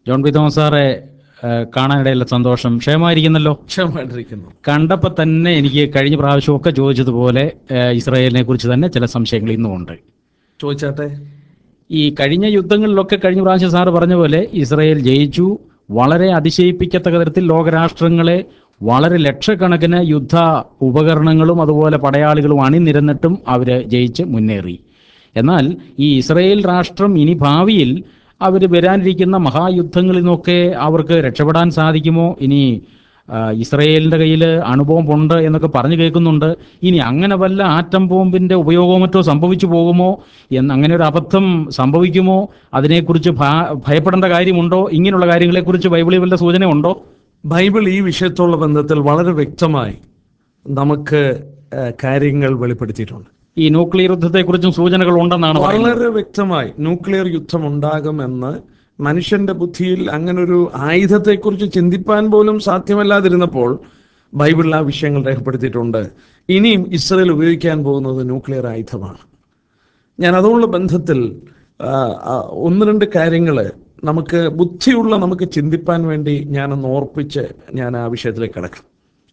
John P Thomas സാറെ ഏഹ്, കാണാനിടയുള്ള സന്തോഷം ക്ഷേമമായിരിക്കുന്നല്ലോ ക്ഷമമായിട്ടിരിക്കുന്നു കണ്ടപ്പോൾ തന്നെ എനിക്ക് കഴിഞ്ഞ പ്രാവശ്യമൊക്കെ ചോദിച്ചതുപോലെ ഏഹ്, ഇസ്രായേലിനെ കുറിച്ച് തന്നെ ചില സംശയങ്ങൾ ഇന്നും ഉണ്ട് ചോദിച്ചാട്ടെ ഈ കഴിഞ്ഞ യുദ്ധങ്ങളിലൊക്കെ കഴിഞ്ഞ പ്രാവശ്യം സാറ് പറഞ്ഞ പോലെ ഇസ്രായേൽ ജയിച്ചു വളരെ അതിശയിപ്പിക്കത്തക്ക തരത്തിൽ ലോകരാഷ്ട്രങ്ങളെ വളരെ ലക്ഷക്കണക്കിന് യുദ്ധ ഉപകരണങ്ങളും അതുപോലെ പടയാളികളും അണിനിരന്നിട്ടും അവർ ജയിച്ച് മുന്നേറി എന്നാൽ ഈ ഇസ്രായേൽ രാഷ്ട്രം ഇനി ഭാവിയിൽ അവർ വരാനിരിക്കുന്ന മഹായുദ്ധങ്ങളിൽ നിന്നൊക്കെ അവർക്ക് രക്ഷപ്പെടാൻ സാധിക്കുമോ ഇനി ആ, ഇസ്രയേലിന്റെ കയ്യിൽ അണുബോംബുണ്ട് എന്നൊക്കെ പറഞ്ഞു കേൾക്കുന്നുണ്ട് ഇനി അങ്ങനെ വല്ല ആറ്റം ബോംബിന്റെ ഉപയോഗമോ മറ്റോ സംഭവിച്ചു പോകുമോ എന്ന് അങ്ങനെ ഒരു അബദ്ധം സംഭവിക്കുമോ അതിനെക്കുറിച്ച് ഭാ- ഭയപ്പെടേണ്ട കാര്യമുണ്ടോ ഇങ്ങനെയുള്ള കാര്യങ്ങളെക്കുറിച്ച് ബൈബിളിൽ വല്ല സൂചന ഉണ്ടോ ബൈബിൾ ഈ വിഷയത്തോടുള്ള ബന്ധത്തിൽ വളരെ വ്യക്തമായി നമുക്ക് ഏഹ്, കാര്യങ്ങൾ വെളിപ്പെടുത്തിയിട്ടുണ്ട് ഈ ന്യൂക്ലിയർ യുദ്ധത്തെക്കുറിച്ചും സൂചനകൾ ഉണ്ടെന്നാണ് പറയുന്നത് വളരെ വ്യക്തമായി ന്യൂക്ലിയർ യുദ്ധം ഉണ്ടാകുമെന്ന് മനുഷ്യന്റെ ബുദ്ധിയിൽ അങ്ങനൊരു ആയുധത്തെക്കുറിച്ച് ചിന്തിപ്പാൻ പോലും സാധ്യമല്ലാതിരുന്നപ്പോൾ ബൈബിളിൽ ആ വിഷയങ്ങൾ രേഖപ്പെടുത്തിയിട്ടുണ്ട് ഇനിയും ഇസ്രയേൽ ഉപയോഗിക്കാൻ പോകുന്നത് ന്യൂക്ലിയർ ആയുധമാണ് ഞാൻ അതുകൊണ്ടുള്ള ബന്ധത്തിൽ ആ, ആ, ഒന്ന് രണ്ട് കാര്യങ്ങൾ നമുക്ക് ബുദ്ധിയുള്ള നമുക്ക് ചിന്തിപ്പാൻ വേണ്ടി ഞാനൊന്ന് ഓർപ്പിച്ച് ഞാൻ ആ വിഷയത്തിലേക്ക് കിടക്കാം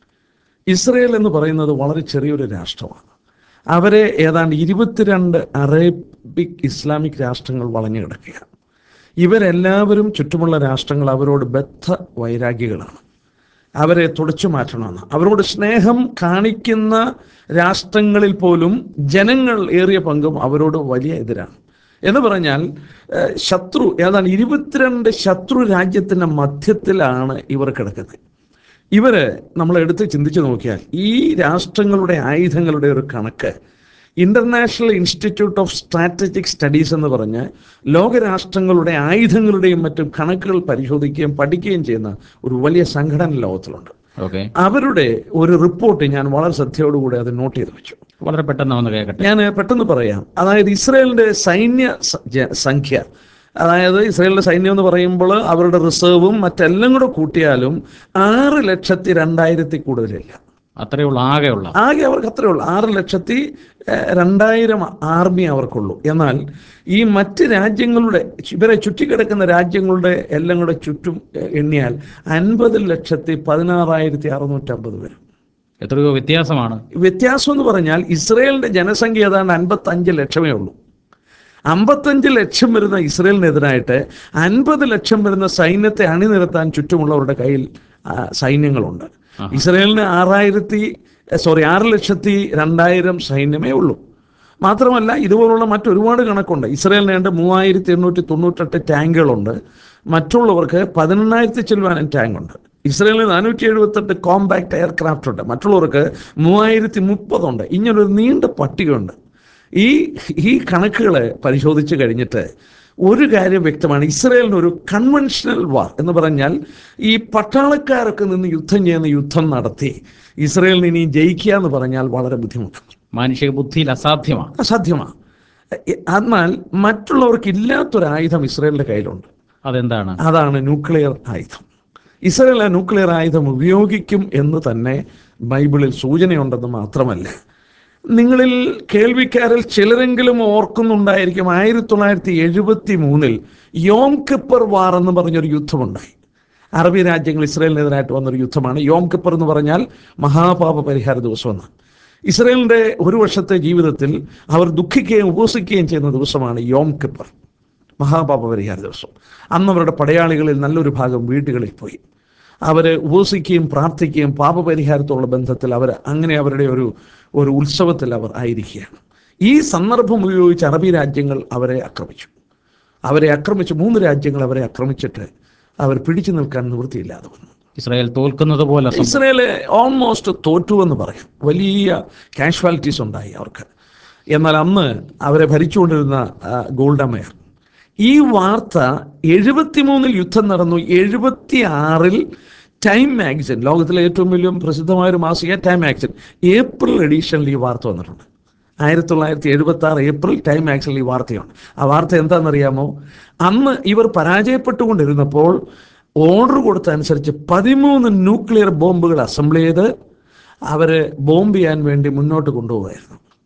ഇസ്രയേൽ എന്ന് പറയുന്നത് വളരെ ചെറിയൊരു രാഷ്ട്രമാണ് അവരെ ഏതാണ്ട് ഇരുപത്തിരണ്ട് അറേബ്യക് ഇസ്ലാമിക് രാഷ്ട്രങ്ങൾ വളഞ്ഞു കിടക്കുകയാണ് ഇവരെല്ലാവരും ചുറ്റുമുള്ള രാഷ്ട്രങ്ങൾ അവരോട് ബദ്ധ വൈരാഗ്യങ്ങളാണ് അവരെ തുടച്ചു മാറ്റണമെന്ന് അവരോട് സ്നേഹം കാണിക്കുന്ന രാഷ്ട്രങ്ങളിൽ പോലും ജനങ്ങൾ ഏറിയ പങ്കും അവരോട് വലിയ എതിരാണ് എന്ന് പറഞ്ഞാൽ ഏഹ്, ശത്രു ഏതാണ്ട് ഇരുപത്തിരണ്ട് ശത്രു രാജ്യത്തിൻ്റെ മധ്യത്തിലാണ് ഇവർ കിടക്കുന്നത് ഇവര് നമ്മൾ എടുത്ത് ചിന്തിച്ചു നോക്കിയാൽ ഈ രാഷ്ട്രങ്ങളുടെ ആയുധങ്ങളുടെ ഒരു കണക്ക് International Institute of Strategic Studies എന്ന് പറഞ്ഞ് ലോകരാഷ്ട്രങ്ങളുടെ ആയുധങ്ങളുടെയും മറ്റും കണക്കുകൾ പരിശോധിക്കുകയും പഠിക്കുകയും ചെയ്യുന്ന ഒരു വലിയ സംഘടന ലോകത്തിലുണ്ട് ഓക്കെ അവരുടെ ഒരു റിപ്പോർട്ട് ഞാൻ വളരെ ശ്രദ്ധയോടുകൂടി അത് നോട്ട് ചെയ്ത് വെച്ചു വളരെ പെട്ടെന്ന് ഒന്ന് കേൾക്കട്ടെ ഞാൻ പെട്ടെന്ന് പറയാം അതായത് ഇസ്രയേലിന്റെ സൈന്യ സ- ജ- സംഖ്യ അതായത് ഇസ്രയേലിന്റെ സൈന്യം എന്ന് പറയുമ്പോൾ അവരുടെ റിസർവും മറ്റെല്ലാം കൂടെ കൂട്ടിയാലും ആറ് ലക്ഷത്തി രണ്ടായിരത്തി കൂടുതലില്ല അത്രയുള്ള ആകെയുള്ള ആകെ അവർക്ക് അത്രയേ ഉള്ളൂ ആറ് ലക്ഷത്തി ഏഹ്, രണ്ടായിരം ആർമി അവർക്കുള്ളൂ എന്നാൽ ഈ മറ്റ് രാജ്യങ്ങളുടെ ഇവരെ ചുറ്റിക്കിടക്കുന്ന രാജ്യങ്ങളുടെ എല്ലാം കൂടെ ചുറ്റും ഏഹ്, എണ്ണിയാൽ അൻപത് ലക്ഷത്തി പതിനാറായിരത്തി അറുന്നൂറ്റമ്പത് വരും എത്രയോ വ്യത്യാസമാണ് വ്യത്യാസം എന്ന് പറഞ്ഞാൽ ഇസ്രയേലിന്റെ ജനസംഖ്യ ഏതാണ്ട് അൻപത്തഞ്ച് ലക്ഷമേ ഉള്ളൂ അമ്പത്തഞ്ച് ലക്ഷം വരുന്ന ഇസ്രയേലിനെതിരായിട്ട് അൻപത് ലക്ഷം വരുന്ന സൈന്യത്തെ അണിനിരത്താൻ ചുറ്റുമുള്ളവരുടെ കയ്യിൽ ആ, സൈന്യങ്ങളുണ്ട് ഇസ്രയേലിന് ആറായിരത്തി സോറി ആറ് ലക്ഷത്തി രണ്ടായിരം സൈന്യമേ ഉള്ളൂ മാത്രമല്ല ഇതുപോലുള്ള മറ്റൊരുപാട് കണക്കുണ്ട് ഇസ്രയേലിന് വേണ്ട മൂവായിരത്തി എണ്ണൂറ്റി തൊണ്ണൂറ്റെട്ട് ടാങ്കുകളുണ്ട് മറ്റുള്ളവർക്ക് പതിനെണ്ണായിരത്തി ചില്ലുവാനും ടാങ്ക് ഉണ്ട് ഇസ്രയേലിന് നാനൂറ്റി എഴുപത്തെട്ട് കോമ്പാക്ട് എയർക്രാഫ്റ്റ് ഉണ്ട് മറ്റുള്ളവർക്ക് മൂവായിരത്തി മുപ്പതുണ്ട് ഇങ്ങനൊരു നീണ്ട പട്ടികയുണ്ട് ഈ ഈ കണക്കുകൾ പരിശോധിച്ച് കഴിഞ്ഞിട്ട് ഒരു കാര്യം വ്യക്തമാണ് ഇസ്രയേലിന് ഒരു കൺവെൻഷണൽ വാർ എന്ന് പറഞ്ഞാൽ ഈ പട്ടാളക്കാരൊക്കെ നിന്ന് യുദ്ധം ചെയ്യുന്ന യുദ്ധം നടത്തി ഇസ്രയേലിന് ഇനി ജയിക്കുക എന്ന് പറഞ്ഞാൽ വളരെ ബുദ്ധിമുട്ടാണ് മാനുഷിക ബുദ്ധിയിൽ അസാധ്യമാണ് അസാധ്യമാണ് എ- എന്നാൽ മറ്റുള്ളവർക്ക് ഇല്ലാത്തൊരു ആയുധം ഇസ്രയേലിന്റെ കയ്യിലുണ്ട് അതെന്താണ് അതാണ് ന്യൂക്ലിയർ ആയുധം ഇസ്രയേൽ ആ ന്യൂക്ലിയർ ആയുധം ഉപയോഗിക്കും എന്ന് തന്നെ ബൈബിളിൽ സൂചനയുണ്ടെന്ന് മാത്രമല്ല നിങ്ങളിൽ കേൾവിക്കാരിൽ ചിലരെങ്കിലും ഓർക്കുന്നുണ്ടായിരിക്കും ആയിരത്തി തൊള്ളായിരത്തി എഴുപത്തി മൂന്നിൽ യോം കിപ്പർ വാർ എന്ന് പറഞ്ഞൊരു യുദ്ധമുണ്ടായി അറബി രാജ്യങ്ങൾ ഇസ്രയേലിനെതിരായിട്ട് വന്നൊരു യുദ്ധമാണ് യോം കിപ്പർ എന്ന് പറഞ്ഞാൽ മഹാപാപ പരിഹാര ദിവസം എന്ന് ഇസ്രയേലിന്റെ ഒരു വർഷത്തെ ജീവിതത്തിൽ അവർ ദുഃഖിക്കുകയും ഉപവസിക്കുകയും ചെയ്യുന്ന ദിവസമാണ് യോം കിപ്പർ മഹാപാപ പരിഹാര ദിവസം അന്ന് അവരുടെ പടയാളികളിൽ നല്ലൊരു ഭാഗം വീടുകളിൽ പോയി അവർ ഉപവസിക്കുകയും പ്രാർത്ഥിക്കുകയും പാപപരിഹാരത്തോടുള്ള ബന്ധത്തിൽ അവർ അങ്ങനെ അവരുടെ ഒരു ഒരു ഉത്സവത്തിൽ അവർ ആയിരിക്കുകയാണ് ഈ സന്ദർഭം ഉപയോഗിച്ച് അറബി രാജ്യങ്ങൾ അവരെ ആക്രമിച്ചു അവരെ ആക്രമിച്ച് മൂന്ന് രാജ്യങ്ങൾ അവരെ ആക്രമിച്ചിട്ട് അവർ പിടിച്ചു നിൽക്കാൻ നിവൃത്തിയില്ലാതെ വന്നു ഇസ്രായേൽ തോൽക്കുന്നത് പോലെ സം- ഇസ്രയേല് ഓൾമോസ്റ്റ് തോറ്റു എന്ന് പറയും വലിയ കാഷ്വാലിറ്റീസ് ഉണ്ടായി അവർക്ക് എന്നാൽ അന്ന് അവരെ ഭരിച്ചുകൊണ്ടിരുന്ന ആ, ഗോൾഡ മേയർ ഈ വാർത്ത എഴുപത്തിമൂന്നിൽ യുദ്ധം നടന്നു എഴുപത്തി ആറിൽ ടൈം മാഗസിൻ ലോകത്തിലെ ഏറ്റവും വലിയ പ്രസിദ്ധമായ ഒരു മാസിക ടൈം മാഗസിൻ ഏപ്രിൽ എഡീഷനിൽ ഈ വാർത്ത വന്നിട്ടുണ്ട് ആയിരത്തി തൊള്ളായിരത്തി എഴുപത്തി ആറ് ഏപ്രിൽ ടൈം മാഗസിനിൽ ഈ വാർത്തയാണ് ആ വാർത്ത എന്താണെന്നറിയാമോ അന്ന് ഇവർ പരാജയപ്പെട്ടുകൊണ്ടിരുന്നപ്പോൾ ഓർഡർ കൊടുത്ത അനുസരിച്ച് പതിമൂന്ന് ന്യൂക്ലിയർ ബോംബുകൾ അസംബിൾ ചെയ്ത് അവര് ബോംബ് ചെയ്യാൻ വേണ്ടി മുന്നോട്ട് കൊണ്ടുപോകുമായിരുന്നു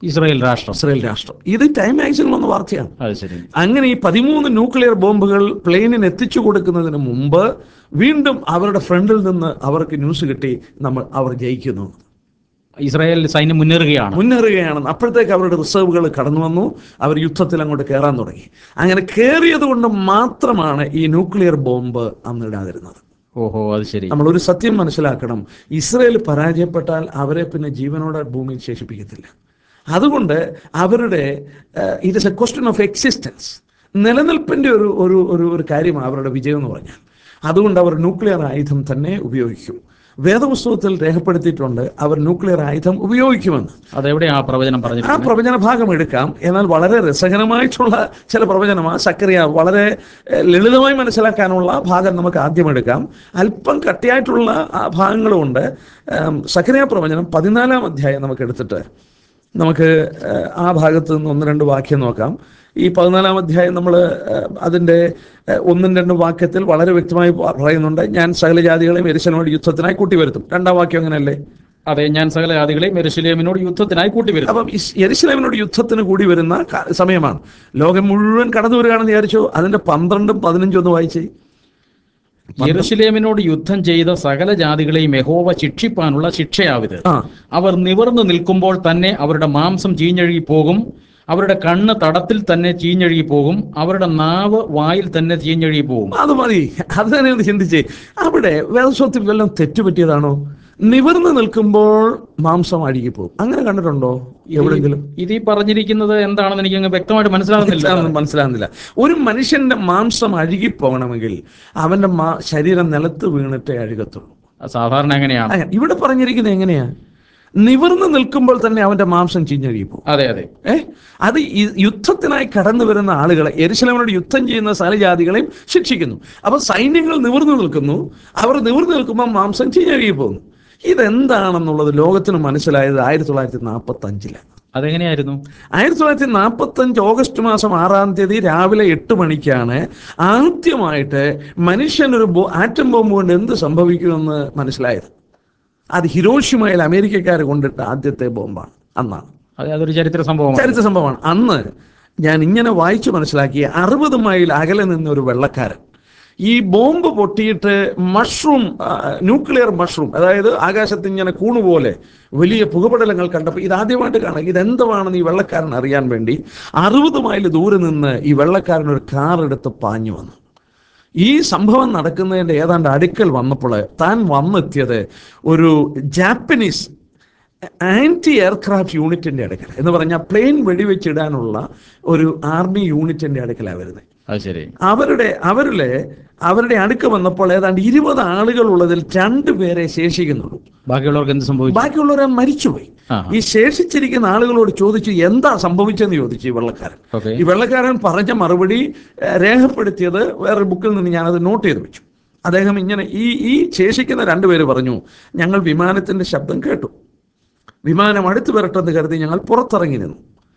ഇസ്രായേൽ രാഷ്ട്രം ഇസ്രായേൽ രാഷ്ട്രം ഇത് ടൈം മാഗസിനിൽ വന്ന വാർത്തയാണ് അത് ശരി അങ്ങനെ ഈ പതിമൂന്ന് ന്യൂക്ലിയർ ബോംബുകൾ പ്ലെയിനിന് എത്തിച്ചു കൊടുക്കുന്നതിന് മുമ്പ് വീണ്ടും അവരുടെ ഫ്രണ്ടിൽ നിന്ന് അവർക്ക് ന്യൂസ് കിട്ടി നമ്മൾ അവർ ജയിക്കുന്നു ഇസ്രായേൽ സൈന്യം മുന്നേറുകയാണ് മുന്നേറുകയാണെന്ന് അപ്പോഴത്തേക്ക് അവരുടെ റിസർവുകൾ കടന്നു വന്നു അവർ യുദ്ധത്തിൽ അങ്ങോട്ട് കയറാൻ തുടങ്ങി അങ്ങനെ കയറിയത് കൊണ്ട് മാത്രമാണ് ഈ ന്യൂക്ലിയർ ബോംബ് അന്ന് ഇടാതിരുന്നത് ഓഹോ അത് ശരി നമ്മൾ ഒരു സത്യം മനസ്സിലാക്കണം ഇസ്രയേൽ പരാജയപ്പെട്ടാൽ അവരെ പിന്നെ ജീവനോടെ ഭൂമിയിൽ ശേഷിപ്പിക്കത്തില്ല അതുകൊണ്ട് അവരുടെ it is a question of existence നിലനിൽപ്പിന്റെ ഒരു ഒരു ഒരു ഒരു കാര്യമാണ് അവരുടെ വിജയം എന്ന് പറഞ്ഞാൽ അതുകൊണ്ട് അവർ ന്യൂക്ലിയർ ആയുധം തന്നെ ഉപയോഗിക്കും വേദപുസ്തകത്തിൽ രേഖപ്പെടുത്തിയിട്ടുണ്ട് അവർ ന്യൂക്ലിയർ ആയുധം ഉപയോഗിക്കുമെന്ന് അതെവിടെയാ ആ പ്രവചനം ആ പറഞ്ഞിരിക്കുന്നത് പ്രവചന ഭാഗം എടുക്കാം എന്നാൽ വളരെ രസകരമായിട്ടുള്ള ചില പ്രവചനമാണ് സക്കറിയ വളരെ എഹ്, ലളിതമായി മനസ്സിലാക്കാനുള്ള ഭാഗം നമുക്ക് ആദ്യം എടുക്കാം അല്പം കട്ടിയായിട്ടുള്ള ആ ഭാഗങ്ങളുമുണ്ട് ഉം, സക്കറിയ പ്രവചനം പതിനാലാം അധ്യായം നമുക്ക് എടുത്തിട്ട് നമുക്ക് ഏഹ്, ആ ഭാഗത്ത് നിന്ന് ഒന്ന് രണ്ട് വാക്യം നോക്കാം ഈ പതിനാലാം അധ്യായം നമ്മൾ അതിൻ്റെ ഏഹ്, ഒന്നും രണ്ടും വാക്യത്തിൽ വളരെ വ്യക്തമായി പ- പറയുന്നുണ്ട് ഞാൻ സകല ജാതികളെയും എരിശനോട് യുദ്ധത്തിനായി കൂട്ടിവരുത്തും രണ്ടാം വാക്യം അങ്ങനെയല്ലേ അതെ ഞാൻ സകല ജാതികളെയും മെരുശലേമിനോട് യുദ്ധത്തിനായി കൂട്ടിവരുന്നു അപ്പം ഇസ് യെരുശലേമിനോട് യുദ്ധത്തിന് കൂടി വരുന്ന ക- സമയമാണ് ലോകം മുഴുവൻ കടന്നു വരികയാണെന്ന് വിചാരിച്ചു അതിന്റെ പന്ത്രണ്ടും പതിനഞ്ചും ഒന്ന് വായിച്ചേ യെരുശലേമിനോട് യുദ്ധം ചെയ്ത സകല ജാതികളെയും യഹോവ ശിക്ഷിപ്പാനുള്ള ശിക്ഷയാവിത് ആ അവർ നിവർന്നു നിൽക്കുമ്പോൾ തന്നെ അവരുടെ മാംസം ചീഞ്ഞഴുകി പോകും അവരുടെ കണ്ണ് തടത്തിൽ തന്നെ ചീഞ്ഞഴുകി പോകും അവരുടെ നാവ് വായിൽ തന്നെ ചീഞ്ഞഴുകി പോകും അത് മതി അത് തന്നെ ഒന്ന് ചിന്തിച്ചേ അവിടെ വേദസ്വത്തിൽ വല്ലതും തെറ്റുപറ്റിയതാണോ നിവർന്നു നിൽക്കുമ്പോൾ മാംസം അഴുകി പോകും അങ്ങനെ കണ്ടിട്ടുണ്ടോ എവിടെങ്കിലും ഇത് ഈ പറഞ്ഞിരിക്കുന്നത് എന്താണെന്ന് എനിക്ക് അങ്ങ് വ്യക്തമായിട്ട് മനസ്സിലാകുന്നില്ല മനസ്സിലാകുന്നില്ല മനസ്സിലാകുന്നില്ല ഒരു മനുഷ്യന്റെ മാംസം അഴുകിപ്പോകണമെങ്കിൽ അവന്റെ മാ ശരീരം നിലത്ത് വീണിട്ടേ അഴുകത്തുള്ളൂ സാധാരണ എങ്ങനെയാണ് അങ്ങനെ ഇവിടെ പറഞ്ഞിരിക്കുന്നത് എങ്ങനെയാ നിവർന്നു നിൽക്കുമ്പോൾ തന്നെ അവന്റെ മാംസം ചീഞ്ഞഴുകി പോകും അതെ അതെ ഏ അത് ഈ യുദ്ധത്തിനായി കടന്നു വരുന്ന ആളുകളെ എരുശലമിനോട് യുദ്ധം ചെയ്യുന്ന സ്ഥലജാതികളെയും ശിക്ഷിക്കുന്നു അപ്പൊ സൈന്യങ്ങൾ നിവർന്നു നിൽക്കുന്നു അവർ നിവർന്നു നിൽക്കുമ്പോൾ മാംസം ചീഞ്ഞഴുകി പോകുന്നു ഇതെന്താണെന്നുള്ളത് ലോകത്തിന് മനസ്സിലായത് ആയിരത്തി തൊള്ളായിരത്തി നാൽപ്പത്തി അഞ്ചിലാണ് അതെങ്ങനെയായിരുന്നു ആയിരത്തി തൊള്ളായിരത്തി നാൽപ്പത്തഞ്ച് ഓഗസ്റ്റ് മാസം ആറാം തീയതി രാവിലെ എട്ട് മണിക്കാണ് ആദ്യമായിട്ട് മനുഷ്യനൊരു ബോ ആറ്റം ബോംബ് കൊണ്ട് എന്ത് സംഭവിക്കുമെന്ന് മനസ്സിലായത് അത് ഹിരോഷിമയിൽ അമേരിക്കക്കാർ കൊണ്ടിട്ട ആദ്യത്തെ ബോംബാണ് അന്നാണ് അതെ അതൊരു ചരിത്ര സംഭവമാണ് ചരിത്ര സംഭവമാണ് അന്ന് ഞാൻ ഇങ്ങനെ വായിച്ചു മനസ്സിലാക്കിയ അറുപത് മൈൽ അകലെ നിന്ന ഒരു വെള്ളക്കാരൻ ഈ ബോംബ് പൊട്ടിയിട്ട് മഷ്റൂം ന്യൂക്ലിയർ മഷ്റൂം അതായത് ആകാശത്ത് ഇങ്ങനെ കൂണുപോലെ വലിയ പുകപടലങ്ങൾ കണ്ടപ്പോൾ ഇതാദ്യമായിട്ട് കാണാം ഇതെന്തുവാണെന്ന് ഈ വെള്ളക്കാരൻ അറിയാൻ വേണ്ടി അറുപത് മൈൽ ദൂരെ നിന്ന് ഈ വെള്ളക്കാരൻ ഒരു കാർ എടുത്ത് പാഞ്ഞു വന്നു ഈ സംഭവം നടക്കുന്നതിൻ്റെ ഏതാണ്ട് അടുക്കൽ വന്നപ്പോൾ താൻ വന്നെത്തിയത് ഒരു ജാപ്പനീസ് ആന്റി എയർക്രാഫ്റ്റ് യൂണിറ്റിന്റെ അടുക്കൽ എന്ന് പറഞ്ഞാൽ പ്ലെയിൻ വെടിവെച്ചിടാനുള്ള ഒരു ആർമി യൂണിറ്റിന്റെ അടുക്കലാണ് വരുന്നത് അത് ശരി അവരുടെ അവരിലെ അവരുടെ അടുക്ക വന്നപ്പോൾ ഏതാണ്ട് ഇരുപത് ആളുകൾ ഉള്ളതിൽ രണ്ടുപേരെ ശേഷിക്കുന്നുള്ളൂ ബാക്കിയുള്ളവർക്ക് എന്ത് സംഭവിച്ചു ബാക്കിയുള്ളവരെ മരിച്ചുപോയി ആ. ഈ ശേഷിച്ചിരിക്കുന്ന ആളുകളോട് ചോദിച്ചു എന്താ സംഭവിച്ചെന്ന് ചോദിച്ചു ഈ വെള്ളക്കാരൻ ഓക്കെ ഈ വെള്ളക്കാരൻ പറഞ്ഞ മറുപടി ഏഹ്, രേഖപ്പെടുത്തിയത് വേറൊരു ബുക്കിൽ നിന്ന് ഞാനത് നോട്ട് ചെയ്ത് വെച്ചു അദ്ദേഹം ഇങ്ങനെ ഈ ഈ ശേഷിക്കുന്ന രണ്ടുപേര് പറഞ്ഞു ഞങ്ങൾ വിമാനത്തിന്റെ ശബ്ദം കേട്ടു വിമാനം അടുത്ത് വരട്ടെന്ന് കരുതി ഞങ്ങൾ പുറത്തിറങ്ങി നിന്നു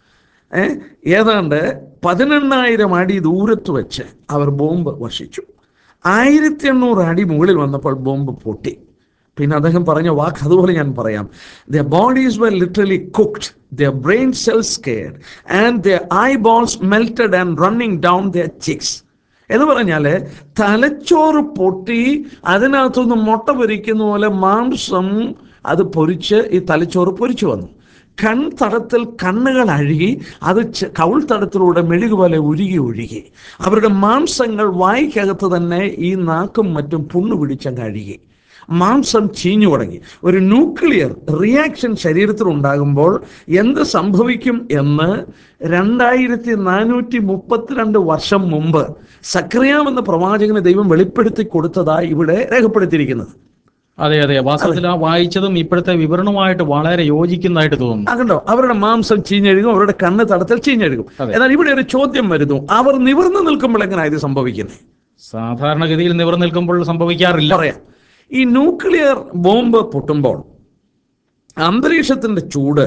ഏ ഏതാണ്ട് പതിനെണ്ണായിരം അടി ദൂരത്ത് വെച്ച് അവർ ബോംബ് വർഷിച്ചു ആയിരത്തി എണ്ണൂറ് അടി മുകളിൽ വന്നപ്പോൾ ബോംബ് പൊട്ടി പിന്നെ അദ്ദേഹം പറഞ്ഞ വാക്ക് അതുപോലെ ഞാൻ പറയാം the bodies were literally cooked the brain cells cared and the eyeballs melted and running down the cheeks എന്ന് പറഞ്ഞാൽ തലച്ചോറ് പൊട്ടി അതിനകത്തുനിന്ന് മുട്ട പൊരിക്കുന്ന പോലെ മാംസം അത് പൊരിച്ച് ഈ തലച്ചോറ് പൊരിച്ചു വന്നു കൺതടത്തിൽ കണ്ണുകൾ അഴുകി അത് ചെ- കവിൾ തടത്തിലൂടെ മെഴുകു പോലെ ഉരുകി ഒഴുകി അവരുടെ മാംസങ്ങൾ വായിക്കകത്ത് തന്നെ ഈ നാക്കും മറ്റും പുണ്ണു പിടിച്ചങ്ങ് അഴുകി മാംസം ചീഞ്ഞു തുടങ്ങി ഒരു ന്യൂക്ലിയർ റിയാക്ഷൻ ശരീരത്തിൽ ഉണ്ടാകുമ്പോൾ എന്ത് സംഭവിക്കും എന്ന് രണ്ടായിരത്തി നാനൂറ്റി മുപ്പത്തിരണ്ട് വർഷം മുമ്പ് സക്രിയാം എന്ന പ്രവാചകന് ദൈവം വെളിപ്പെടുത്തി കൊടുത്തതായി ഇവിടെ രേഖപ്പെടുത്തിയിരിക്കുന്നത് അതെ അതെ വാസ്തവത്തിൽ ആ വായിച്ചതും ഇപ്പോഴത്തെ വിവരണവുമായിട്ട് വളരെ യോജിക്കുന്നതായിട്ട് തോന്നുന്നു അതുണ്ടോ അവരുടെ മാംസം ചീഞ്ഞഴുകും അവരുടെ കണ്ണ് തടത്തിൽ ചീഞ്ഞഴുകും അതെ. എന്നാൽ ഇവിടെ ഒരു ചോദ്യം വരുന്നു അവർ നിവർന്നു നിൽക്കുമ്പോൾ എങ്ങനെയാണ് ഇത് സംഭവിക്കുന്നത് സാധാരണഗതിയിൽ നിവർ നിൽക്കുമ്പോൾ സംഭവിക്കാറില്ല പറയാം ഈ ന്യൂക്ലിയർ ബോംബ് പൊട്ടുമ്പോൾ അന്തരീക്ഷത്തിന്റെ ചൂട്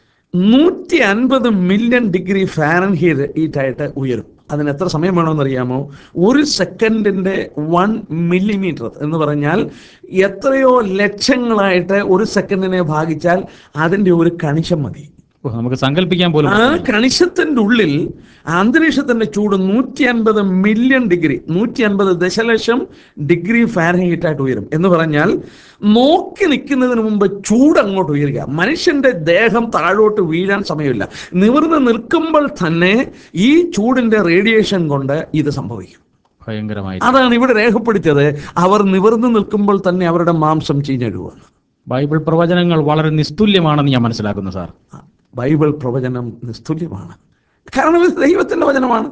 നൂറ്റി അൻപത് മില്യൺ ഡിഗ്രി ഫാരൻ ഹീറ്റായിട്ട് ഉയരും അതിന് എത്ര സമയം വേണമെന്ന് അറിയാമോ ഒരു സെക്കൻഡിന്റെ വൺ മില്ലിമീറ്റർ എന്ന് പറഞ്ഞാൽ എത്രയോ ലക്ഷങ്ങളായിട്ട് ഒരു സെക്കൻഡിനെ ഭാഗിച്ചാൽ അതിന്റെ ഒരു കണിശം മതി ഓ, നമുക്ക് സങ്കല്പിക്കാൻ പോലും ആ കണിശത്തിന്റെ ഉള്ളിൽ അന്തരീക്ഷത്തിന്റെ ചൂട് നൂറ്റി അൻപത് മില്യൺ ഡിഗ്രി നൂറ്റി അൻപത് ദശലക്ഷം ഡിഗ്രി ഫാരൻഹീറ്റ് ആയിട്ട് ഉയരും എന്ന് പറഞ്ഞാൽ നോക്കി നിൽക്കുന്നതിന് മുമ്പ് ചൂട് അങ്ങോട്ട് ഉയരുക മനുഷ്യന്റെ ദേഹം താഴോട്ട് വീഴാൻ സമയമില്ല നിവർന്ന് നിൽക്കുമ്പോൾ തന്നെ ഈ ചൂടിന്റെ റേഡിയേഷൻ കൊണ്ട് ഇത് സംഭവിക്കും ഭയങ്കരമായി അതാണ് ഇവിടെ രേഖപ്പെടുത്തിയത് അവർ നിവർന്ന് നിൽക്കുമ്പോൾ തന്നെ അവരുടെ മാംസം ചീഞ്ഞഴുവാണ് ബൈബിൾ പ്രവചനങ്ങൾ വളരെ നിസ്തുല്യമാണെന്ന് ഞാൻ മനസ്സിലാക്കുന്നു സാർ ബൈബിൾ പ്രവചനം നിസ്തുല്യമാണ് കാരണം ഇത് ദൈവത്തിന്റെ വചനമാണ്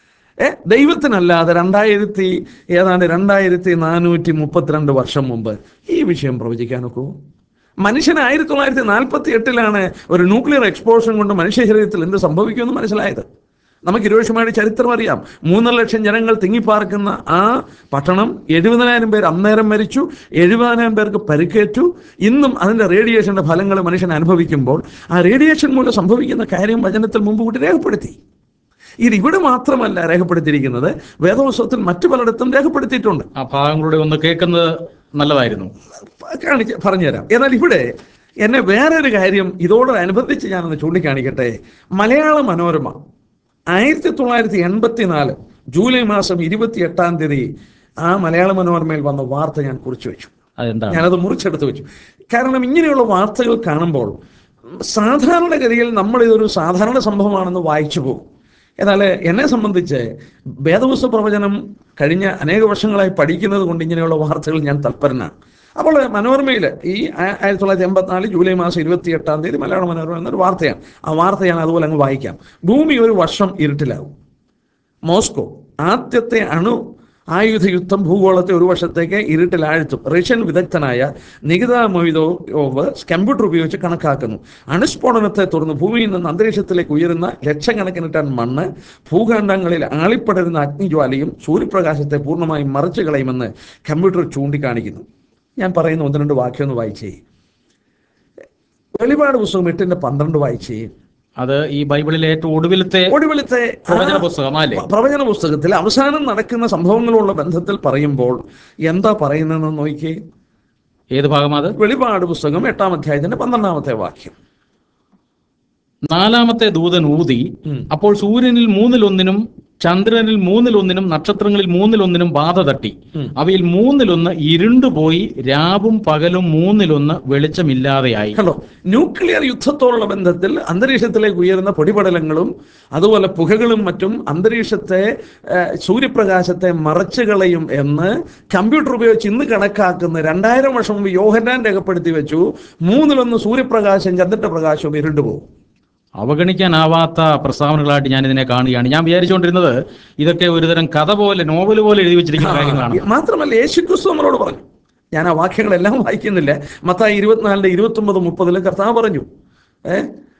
ഏ ദൈവത്തിനല്ലാതെ രണ്ടായിരത്തി ഏതാണ്ട് രണ്ടായിരത്തി നാനൂറ്റി മുപ്പത്തിരണ്ട് വർഷം മുമ്പ് ഈ വിഷയം പ്രവചിക്കാനൊക്കൂ മനുഷ്യന് ആയിരത്തി തൊള്ളായിരത്തി നാൽപ്പത്തി എട്ടിലാണ് ഒരു ന്യൂക്ലിയർ എക്സ്പ്ലോഷൻ കൊണ്ട് മനുഷ്യ ശരീരത്തിൽ എന്ത് സംഭവിക്കുമെന്ന് മനസ്സിലായത് നമുക്ക് ഇരുപക്ഷമായിട്ട് ചരിത്രം അറിയാം മൂന്നര ലക്ഷം ജനങ്ങൾ തിങ്ങിപ്പാർക്കുന്ന ആ പട്ടണം എഴുപതിനായിരം പേർ അന്നേരം മരിച്ചു എഴുപതിനായിരം പേർക്ക് പരിക്കേറ്റു ഇന്നും അതിന്റെ റേഡിയേഷന്റെ ഫലങ്ങൾ മനുഷ്യൻ അനുഭവിക്കുമ്പോൾ ആ റേഡിയേഷൻ മൂലം സംഭവിക്കുന്ന കാര്യം വചനത്തിൽ മുമ്പ് കൂട്ടി രേഖപ്പെടുത്തി ഇത് ഇവിടെ മാത്രമല്ല രേഖപ്പെടുത്തിയിരിക്കുന്നത് വേദോത്സവത്തിൽ മറ്റു പലയിടത്തും രേഖപ്പെടുത്തിയിട്ടുണ്ട് ആ ഭാഗങ്ങളുടെ ഒന്ന് കേൾക്കുന്നത് നല്ലതായിരുന്നു കാണിച്ച് പറഞ്ഞുതരാം എന്നാൽ ഇവിടെ എന്നെ വേറൊരു കാര്യം ഇതോടനുബന്ധിച്ച് ഞാനൊന്ന് ചൂണ്ടിക്കാണിക്കട്ടെ മലയാള മനോരമ ആയിരത്തി തൊള്ളായിരത്തി എൺപത്തി നാല് ജൂലൈ മാസം ഇരുപത്തി എട്ടാം തീയതി ആ മലയാള മനോരമയിൽ വന്ന വാർത്ത ഞാൻ കുറിച്ചു വെച്ചു അതെന്താണ് ഞാനത് മുറിച്ചെടുത്ത് വെച്ചു കാരണം ഇങ്ങനെയുള്ള വാർത്തകൾ കാണുമ്പോൾ സാധാരണഗതിയിൽ നമ്മൾ ഇതൊരു സാധാരണ സംഭവമാണെന്ന് വായിച്ചു പോകും എന്നാൽ എന്നെ സംബന്ധിച്ച് വേദപുസ്തക പ്രവചനം കഴിഞ്ഞ അനേക വർഷങ്ങളായി പഠിക്കുന്നത് കൊണ്ട് ഇങ്ങനെയുള്ള വാർത്തകൾ ഞാൻ തൽപരനാണ് അപ്പോൾ മനോരമയിൽ ഈ ആ- ആയിരത്തി തൊള്ളായിരത്തി എൺപത്തിനാല് ജൂലൈ മാസം ഇരുപത്തി എട്ടാം തീയതി മലയാള മനോരമ എന്നൊരു വാർത്തയാണ് ആ വാർത്ത ഞാൻ അതുപോലെ അങ്ങ് വായിക്കാം ഭൂമി ഒരു വർഷം ഇരുട്ടിലാവും മോസ്കോ ആദ്യത്തെ അണു ആയുധ യുദ്ധം ഭൂഗോളത്തെ ഒരു വർഷത്തേക്ക് ഇരുട്ടിലാഴ്ത്തും റഷ്യൻ വിദഗ്ധനായ നികിത മൊയ്തോവ് കമ്പ്യൂട്ടർ ഉപയോഗിച്ച് കണക്കാക്കുന്നു അണുസ്ഫോടനത്തെ തുടർന്ന് ഭൂമിയിൽ നിന്ന് അന്തരീക്ഷത്തിലേക്ക് ഉയരുന്ന ലക്ഷക്കണക്കിന് ടൺ മണ്ണ് ഭൂഖണ്ഡങ്ങളിൽ ആളിപ്പടരുന്ന അഗ്നിജ്വാലയും സൂര്യപ്രകാശത്തെ പൂർണ്ണമായും മറിച്ചു കളയുമെന്ന് കമ്പ്യൂട്ടർ ചൂണ്ടിക്കാണിക്കുന്നു ഞാൻ പറയുന്ന ഒന്ന് രണ്ട് വാക്യം ഒന്ന് വായിച്ചേ വെളിപാട് പുസ്തകം എട്ടിന്റെ പന്ത്രണ്ട് വായിച്ചേ അത് ഈ ബൈബിളിലെ ഏറ്റവും ഒടുവിലത്തെ ഒടുവിലത്തെ ആ പ്രവചന പുസ്തകം അല്ലേ പ്രവചന പുസ്തകത്തിൽ അവസാനം നടക്കുന്ന സംഭവങ്ങളുള്ള ബന്ധത്തിൽ പറയുമ്പോൾ എന്താ പറയുന്നതെന്ന് നോക്കിയേ ഏത് ഭാഗം അത് വെളിപാട് പുസ്തകം എട്ടാം അധ്യായത്തിന്റെ പന്ത്രണ്ടാമത്തെ വാക്യം നാലാമത്തെ ദൂതൻ ഊതി അപ്പോൾ സൂര്യനിൽ മൂന്നിലൊന്നിനും ചന്ദ്രനിൽ മൂന്നിലൊന്നിനും നക്ഷത്രങ്ങളിൽ മൂന്നിലൊന്നിനും ബാധ തട്ടി അവയിൽ മൂന്നിലൊന്ന് ഇരുണ്ടുപോയി രാവും പകലും മൂന്നിലൊന്ന് വെളിച്ചമില്ലാതെയായി കണ്ടോ ന്യൂക്ലിയർ യുദ്ധത്തോടുള്ള ബന്ധത്തിൽ അന്തരീക്ഷത്തിലേക്ക് ഉയരുന്ന പൊടിപടലങ്ങളും അതുപോലെ പുകകളും മറ്റും അന്തരീക്ഷത്തെ ഏഹ്, സൂര്യപ്രകാശത്തെ മറച്ചു കളയും എന്ന് കമ്പ്യൂട്ടർ ഉപയോഗിച്ച് ഇന്ന് കണക്കാക്കുന്ന രണ്ടായിരം വർഷം മുമ്പ് യോഹന്നാൻ രേഖപ്പെടുത്തി വെച്ചു മൂന്നിലൊന്ന് സൂര്യപ്രകാശം ചന്ദ്രന്റെ പ്രകാശവും ഇരുണ്ടുപോകും അവഗണിക്കാനാവാത്ത പ്രസ്താവനകളായിട്ട് ഞാൻ ഇതിനെ കാണുകയാണ് ഞാൻ വിചാരിച്ചുകൊണ്ടിരുന്നത് ഇതൊക്കെ ഒരുതരം കഥ പോലെ നോവൽ പോലെ എഴുതി വെച്ചിരിക്കുന്ന കാര്യങ്ങളാണ് മാത്രമല്ല യേശുക്രിസ്തു നമ്മളോട് പറഞ്ഞു ഞാൻ ആ വാക്യങ്ങളെല്ലാം വായിക്കുന്നില്ല മത്തായി ഇരുപത്തിനാലിന്റെ ഇരുപത്തി ഒമ്പത് മുപ്പതിൽ കർത്താവ് പറഞ്ഞു ഏ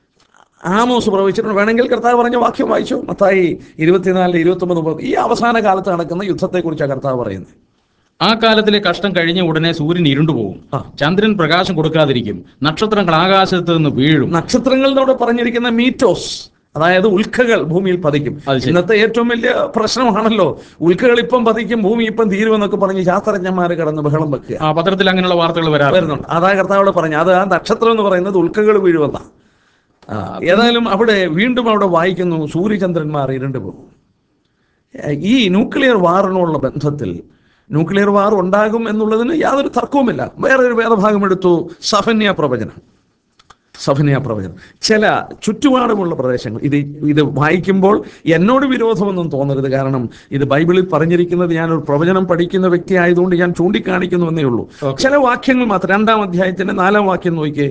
ആമോസ് പ്രവചിച്ചിട്ടുണ്ട് വേണമെങ്കിൽ കർത്താവ് പറഞ്ഞ വാക്യം വായിച്ചു മത്തായി ഇരുപത്തിനാലിന്റെ ഇരുപത്തി ഒമ്പത് മുപ്പത് ഈ അവസാന കാലത്ത് നടക്കുന്ന യുദ്ധത്തെക്കുറിച്ചാണ് കർത്താവ് പറയുന്നത് ആ കാലത്തിലെ കഷ്ടം കഴിഞ്ഞ ഉടനെ സൂര്യൻ ഇരുണ്ടുപോകും ആ. ചന്ദ്രൻ പ്രകാശം കൊടുക്കാതിരിക്കും നക്ഷത്രങ്ങൾ ആകാശത്ത് നിന്ന് വീഴും നക്ഷത്രങ്ങളിലൂടെ പറഞ്ഞിരിക്കുന്ന മീറ്റോസ് അതായത് ഉൽക്കകൾ ഭൂമിയിൽ പതിക്കും അത് ശരി. ഇന്നത്തെ ഏറ്റവും വലിയ പ്രശ്നമാണല്ലോ ഉൽക്കകൾ ഇപ്പം പതിക്കും ഭൂമി ഇപ്പം തീരുമെന്നൊക്കെ പറഞ്ഞ് ശാസ്ത്രജ്ഞന്മാർ കിടന്ന് ബഹളം വെക്കുക ആ പത്രത്തിൽ അങ്ങനെയുള്ള വാർത്തകൾ വരാറുണ്ട് വരുന്നുണ്ട് അതാ കർത്താവിടെ പറഞ്ഞു അത് ആ നക്ഷത്രം എന്ന് പറയുന്നത് ഉൽക്കകൾ വീഴുവെന്ന ഏതായാലും അവിടെ വീണ്ടും അവിടെ വായിക്കുന്നു സൂര്യചന്ദ്രന്മാർ ഇരുണ്ടു പോകും ഏഹ് ഈ ന്യൂക്ലിയർ വാറിനുള്ള ബന്ധത്തിൽ ന്യൂക്ലിയർ വാർ ഉണ്ടാകും എന്നുള്ളതിന് യാതൊരു തർക്കവുമില്ല വേറെ ഒരു വേദഭാഗം എടുത്തു സഫന്യ പ്രവചനം സഫനിയ പ്രവചനം ചില ചുറ്റുപാടുമുള്ള പ്രദേശങ്ങൾ ഇത് ഇത് വായിക്കുമ്പോൾ എന്നോട് വിരോധമൊന്നും തോന്നരുത് കാരണം ഇത് ബൈബിളിൽ പറഞ്ഞിരിക്കുന്നത് ഞാൻ ഒരു പ്രവചനം പഠിക്കുന്ന വ്യക്തി ആയതുകൊണ്ട് ഞാൻ ചൂണ്ടിക്കാണിക്കുന്നു എന്നേ ഉള്ളൂ ചില വാക്യങ്ങൾ മാത്രം രണ്ടാം അധ്യായത്തിന്റെ നാലാം വാക്യം നോക്കിയേ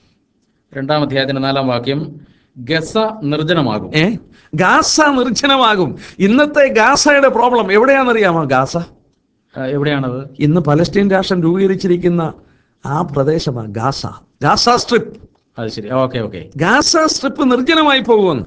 രണ്ടാം അധ്യായത്തിന്റെ നാലാം വാക്യം ഗസ നിർജ്ജനമാകും ഏ ഗാസ നിർജ്ജനമാകും ഇന്നത്തെ ഗാസയുടെ പ്രോബ്ലം എവിടെയാണെന്നറിയാമോ ഗാസ ആ, എവിടെയാണത് ഇന്ന് പലസ്തീൻ രാഷ്ട്രം രൂപീകരിച്ചിരിക്കുന്ന ആ പ്രദേശമാണ് ഗാസ ഗാസ സ്ട്രിപ്പ് അത് ശരി ഓക്കെ ഓക്കെ ഗാസ സ്ട്രിപ്പ് നിർജ്ജനമായി പോകുമെന്ന്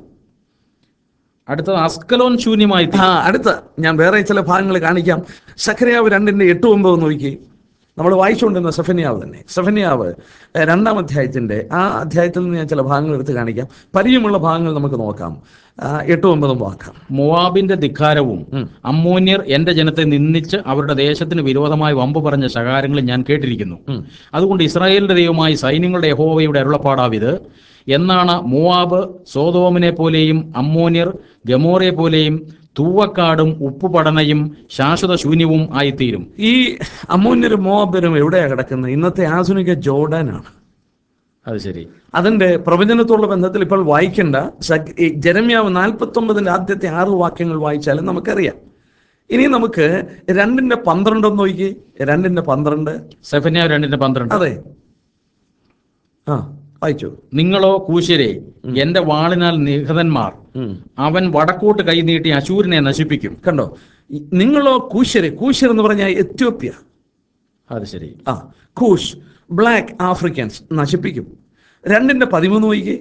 അടുത്തത് അസ്കലോൻ ശൂന്യമായി തീരും. ആ അടുത്ത ഞാൻ വേറെ ചില ഭാഗങ്ങൾ കാണിക്കാം സഖരയാവ് രണ്ടിന്റെ എട്ട് ഒമ്പത് നോക്കി നമ്മൾ വായിച്ചുകൊണ്ടിരുന്ന സെഫനിയാവ് തന്നെ സെഫനിയാവ് ഏഹ്, രണ്ടാം അധ്യായത്തിന്റെ ആ അധ്യായത്തിൽ നിന്ന് ഞാൻ ചില ഭാഗങ്ങൾ എടുത്ത് കാണിക്കാം പരിചയമുള്ള ഭാഗങ്ങൾ നമുക്ക് നോക്കാം ആ, എട്ടും ഒമ്പതും വാക്കാം മോവാബിന്റെ ധിക്കാരവും അമ്മോന്യർ എന്റെ ജനത്തെ നിന്ദിച്ച് അവരുടെ ദേശത്തിന് വിരോധമായി വമ്പ് പറഞ്ഞ ശകാരങ്ങളും ഞാൻ കേട്ടിരിക്കുന്നു അതുകൊണ്ട് ഇസ്രായേലിന്റെ ദൈവമായി സൈന്യങ്ങളുടെ യഹോവയുടെ അരുളപ്പാടാവിത് എന്നാണ് മോവാബ് സോതോമിനെ പോലെയും അമ്മോന്യർ ഗമോറെ പോലെയും തൂവക്കാടും ഉപ്പുപടനയും ശാശ്വത ശൂന്യവും ആയിത്തീരും ഈ അമ്മൂന്യരും മോബരും എവിടെയാണ് കിടക്കുന്നത് ഇന്നത്തെ ആധുനിക ജോർഡാനാണ് അത് ശരി അതിന്റെ പ്രവചനത്തോടുള്ള ബന്ധത്തിൽ ഇപ്പോൾ വായിക്കേണ്ട സഗ്- ഈ ജെരമ്യാവ് നാൽപ്പത്തി ഒമ്പതിന്റെ ആദ്യത്തെ ആറ് വാക്യങ്ങൾ വായിച്ചാലും നമുക്കറിയാം ഇനി നമുക്ക് രണ്ടിന്റെ പന്ത്രണ്ട് ഒന്ന് നോക്കി രണ്ടിന്റെ പന്ത്രണ്ട് സെഫന്യ രണ്ടിന്റെ പന്ത്രണ്ട് അതെ ആ വായിച്ചു നിങ്ങളോ കൂശ്യരെ എന്റെ വാളിനാൽ നിഹതന്മാർ അവൻ വടക്കോട്ട് കൈനീട്ടി അശൂരിനെ നശിപ്പിക്കും കണ്ടോ ഈ- നിങ്ങളോ കൂശ്യര് കൂശ്യർ എന്ന് പറഞ്ഞാൽ എത്യോപ്യ അത് ശരി ആ കൂഷ് ബ്ലാക്ക് ആഫ്രിക്കൻസ് നശിപ്പിക്കും രണ്ടിന്റെ പതിമൂന്ന് നോക്കി